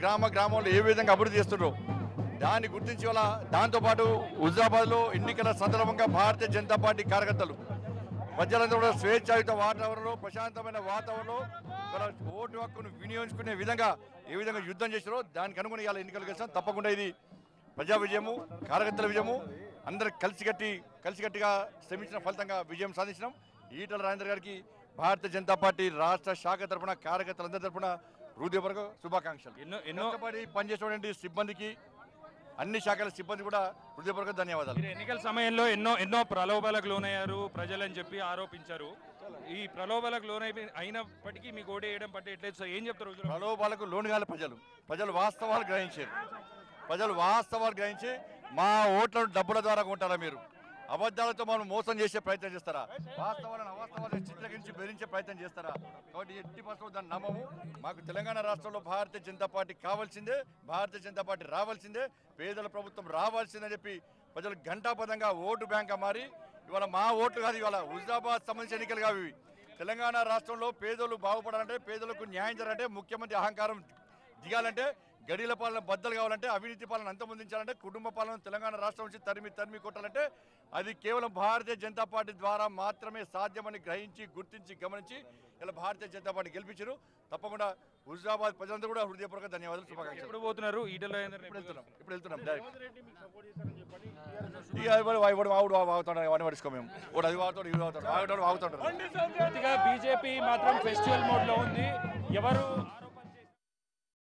గ్రామ గ్రామంలో ఏ విధంగా అభివృద్ధి చేస్తున్నారో దాన్ని గుర్తించి వల్ల దాంతోపాటు హుజరాబాద్లో ఎన్నికల సందర్భంగా భారతీయ జనతా పార్టీ కార్యకర్తలు ప్రజలందరూ కూడా స్వేచ్ఛాయుత వాతావరణంలో ప్రశాంతమైన వాతావరణంలో వాళ్ళ ఓటు హక్కును వినియోగించుకునే విధంగా ఏ విధంగా యుద్ధం చేశారో దానికి అనుగుణ ఇవాళ ఎన్నికలు గెలిచాం తప్పకుండా ఇది ప్రజా విజయము కార్యకర్తల విజయము అందరు కలిసికట్టి కలిసికట్టిగా శ్రమించిన ఫలితంగా విజయం సాధించినాం ఈటల రాజేంద్ర గారికి భారతీయ జనతా పార్టీ రాష్ట్ర శాఖ తరపున కార్యకర్తలందరి తరపున హృదయపూర్వక శుభాకాంక్షలు ఎన్నో ఎన్నో కష్టపడి పనిచేసేటువంటి సిబ్బందికి అన్ని శాఖల సిబ్బంది కూడా హృదయపూర్వక ధన్యవాదాలు మీరు ఎన్నికల సమయంలో ఎన్నో ఎన్నో ప్రలోభాలకు లోనయ్యారు ప్రజలని చెప్పి ఆరోపించారు ఈ ప్రలోభాలకు లోనై అయినప్పటికీ మీకు ఓటు వేయడం పట్టి ఎట్లేదు సార్ ఏం చెప్తారు హుజూరాబాద్? ప్రలోభాలకు లోనుగాలి ప్రజలు ప్రజలు వాస్తవాలు గ్రహించారు ప్రజలు వాస్తవాలు గ్రహించి మా ఓట్లను డబ్బుల ద్వారా కొంటారా మీరు అబద్ధాలతో మనం మోసం చేసే ప్రయత్నం చేస్తారా వాస్తవాలను అవాస్తవాలను చిత్రీకరించి బెదిరించే ప్రయత్నం చేస్తారా కాబట్టి ఎట్టి పరిస్థితుల్లో దాన్ని నమ్మము మాకు తెలంగాణ రాష్ట్రంలో భారతీయ జనతా పార్టీ కావాల్సిందే భారతీయ జనతా పార్టీ రావాల్సిందే పేదల ప్రభుత్వం రావాల్సిందని చెప్పి ప్రజలు ఘంటాపదంగా ఓటు బ్యాంక్గా మారి ఇవాళ మా ఓట్లు కాదు ఇవాళ హుజరాబాద్ సంబంధించిన ఎన్నికలు కావు ఇవి తెలంగాణ రాష్ట్రంలో పేదలు బాగుపడాలంటే పేదలకు న్యాయం జరగాలంటే ముఖ్యమంత్రి అహంకారం దిగాలంటే గడిల పాలన బద్దలు కావాలంటే అవినీతి పాలన అంతమొందించాలంటే కుటుంబ పాలన తెలంగాణ రాష్ట్రం నుంచి తరిమి తరిమి కొట్టాలంటే అది కేవలం భారతీయ జనతా పార్టీ ద్వారా మాత్రమే సాధ్యమని గ్రహించి గుర్తించి గమనించి ఇలా భారతీయ జనతా పార్టీ గెలిపించారు తప్పకుండా హుజరాబాద్ ప్రజలందరూ కూడా హృదయపూర్వక ధన్యవాదాలు శుభాకాంక్షలు ఎప్పుడు పోతున్నారు ఈటల రాజేందర్ ఇప్పుడు వెళ్తున్నాం ఇప్పుడు వెళ్తున్నాం డైరెక్ట్ ఇక వాడు వాడు వాడు వాగుతాడు వాడిని పడుచుకో మేము వాడు అది వాగుతాడు ఇది వాగుతాడు వాగుతాడు వాగుతాడు పూర్తిగా బీజేపీ మాత్రం ఫెస్టివల్ మోడ్ లో ఉంది ఎవరు